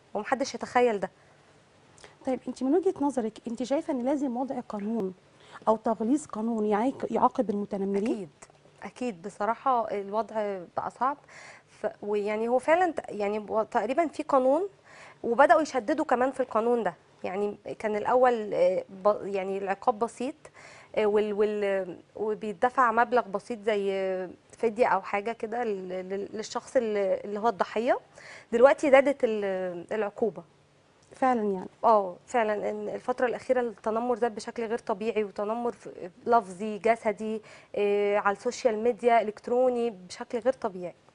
ومحدش يتخيل ده طيب انت من وجهه نظرك انت شايفه ان لازم وضع قانون او تغليظ قانون يعاق- يعاقب المتنمرين اكيد اكيد بصراحه الوضع بقى صعب ف... ويعني هو فعلا ت- يعني ب- تقريبا في قانون وبداوا يشددوا كمان في القانون ده يعني كان الاول آه، ب... يعني العقاب بسيط آه، وال... وال... وبيدفع مبلغ بسيط زي آه، فديه او حاجه كده لل- لل- للشخص اللي اللي هو الضحيه دلوقتي زادت ال- العقوبه فعلا يعني اه فعلا ان الفتره الاخيره التنمر زاد بشكل غير طبيعي وتنمر ف- لفظي جسدي آه، على السوشيال ميديا الكتروني بشكل غير طبيعي